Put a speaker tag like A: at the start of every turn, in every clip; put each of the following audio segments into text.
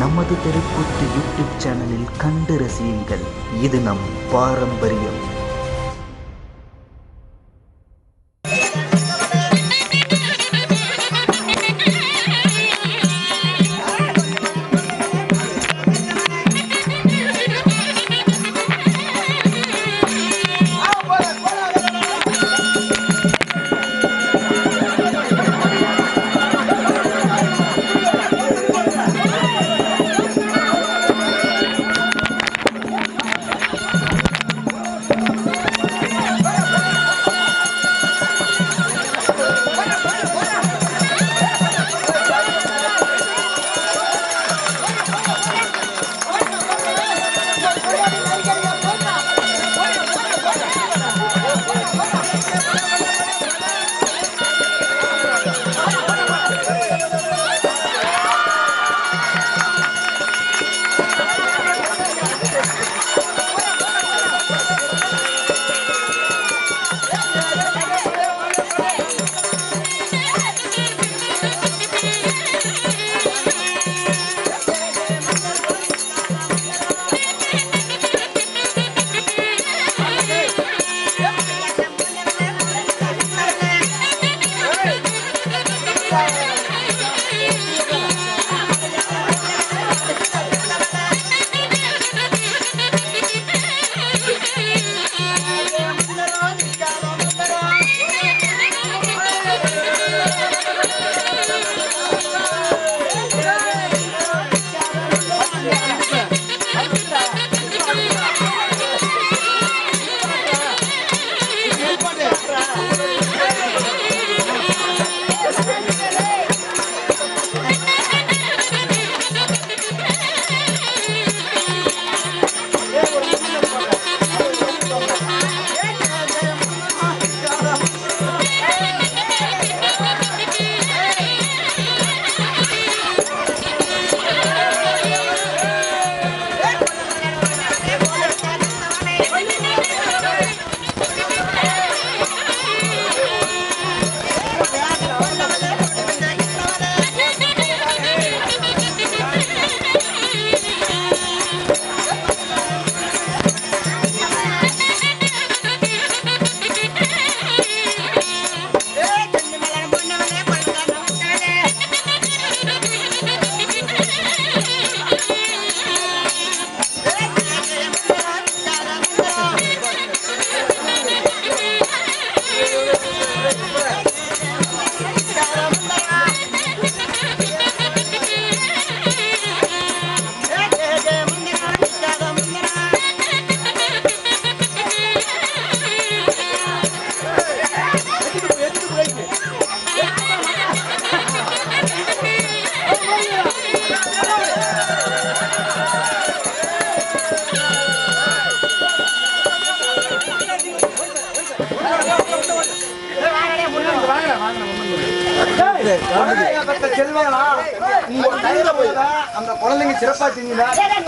A: நமது தெருக்கூத்து யூடியூப் சேனலில் கண்டு ரசியுங்கள் இது நம் பாரம்பரியம்
B: செல்வங்களா உங்க கையில போதா அந்த குழந்தைங்க சிறப்பா செஞ்சீங்களா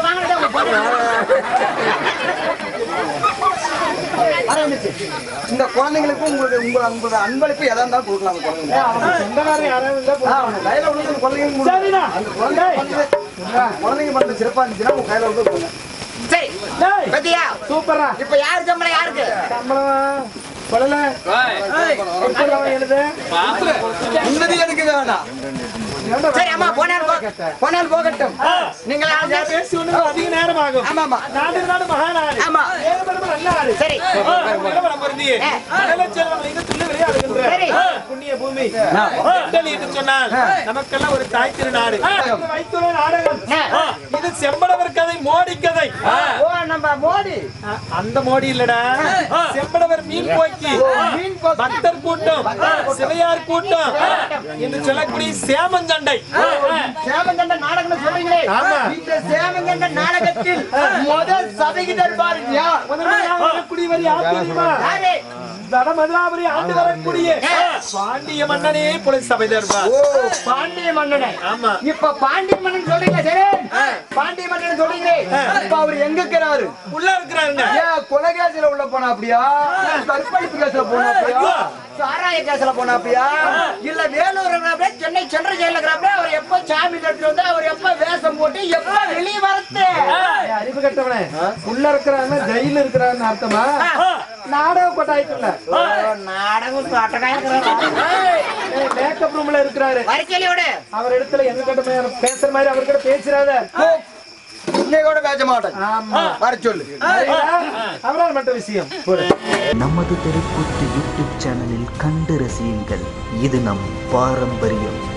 B: ஆரம்பிச்சு. இந்த குழந்தைங்களுக்கு உங்களுடைய உங்க உங்களோட அன்பளிப்பு எதா இருந்தாலும் கொடுக்கலாம் அந்த குழந்தைங்க ஆ, உங்க கையில உள்ளது அந்த குழந்தைங்களுக்கு கொடுங்க. அந்த குழந்தைங்க பண்றது- குழந்தைங்க பண்றது சிறப்பா இருந்துச்சுன்னா உங்க கையில உள்ளது கொடுங்க
C: சரி பத்தியா
D: சூப்பரா
C: இப்ப யாரு சம்பளம் யாருக்கு
D: சம்பளம் சொல்லல எழுது
B: உன்னதி எனக்கு வேணாம்
C: சரி அம்மா போனால் போ போனால் போகட்டும் நீங்க
D: பேசி ஒண்ணு அதிக நேரம் ஆகும்
C: ஆமா ஆமா
D: நாடு நாடு மகாநாடு
C: ஆமா.
D: ஏகப்பட்ட நல்ல நாடு
C: சரி
D: நிலவரம் பொருந்தியே. நிலச்செல்வம் மிக துள்ளி விளையாடுகின்ற
C: சரி.
D: புண்ணிய பூமி இட்டலி என்று சொன்னால் நமக்கெல்லாம் ஒரு தாய் திருநாடு வைத்துள்ள நாடகம்
C: ஆ.
D: இது செம்படவர் கதை மோடி கதை
C: ஓ நம்ம மோடி
D: அ- அந்த மோடி இல்லடா செம்படவர் மீன் போக்கி
C: மீன் போக்கி.
D: பக்தர் கூட்டம் சிவையார் கூட்டம் என்று சொல்லக்கூடிய சேமஞ்சண்டை
C: சேமங்கண்ட நாடகம் சொல்றீங்களே
D: ஆமா.
C: இந்த சேமங்கண்ட நாடகத்தில் முதல் சபைக்கு தருவார் யார்
D: முதன்மையாக வரக்கூடியவர் யார் தெரியுமா
C: யாரு
D: வடமதுராபுரி ஆண்டு வரக்கூடிய பாண்டிய மன்னனே புலை சபை தருவார்
C: ஓ பாண்டிய மன்னனை
D: ஆமா
C: இப்ப பாண்டிய மன்னன் சொல்றீங்க சரி
B: பாண்டிய மன்னன் சொல்றீங்களே இப்ப அவர் எங்க இருக்கிறாரு
D: உள்ள இருக்கிறாருங்க
B: ஏன் கொலை கேஸ்ல உள்ள போனா அப்படியா கற்பழிப்பு கேஸ்ல போனா அப்படியா சாராய கேஸ்ல போனா அப்படியா
C: இல்ல வேலூர் இருக்கிறாப்ல, சென்னை சென்ட்ரல் ஜெயில இருக்கிறாப்ல, அவர் எப்ப சாமி கட்டி வந்து அவர் எப்ப வேஷம் போட்டு எப்ப வெளியே வரத்து
E: ஏய், அறிவு கட்டவனே உள்ள இருக்கிறான்னு ஜெயில இருக்கிறான்னு அர்த்தமா நாடக கொட்டாய்க்குள்ள
C: நாடகம் அட்டகாயம்
E: மேக்கப் ரூம்ல இருக்கிறாரு
C: வரிசையிலோட
E: அவர் இடத்துல எந்த கட்டமையான பேசுற மாதிரி அவர்கிட்ட பேசுறாத
B: இன்னைக்கு கூட பேச மாட்டேன்
E: ஆமா
B: வர சொல்லு
E: அவரால் மட்டும் விஷயம் போடு.
A: நமது தெருக்கூத்து யூடியூப் சேனலில் கண்டு ரசியுங்கள் இது நம் பாரம்பரியம்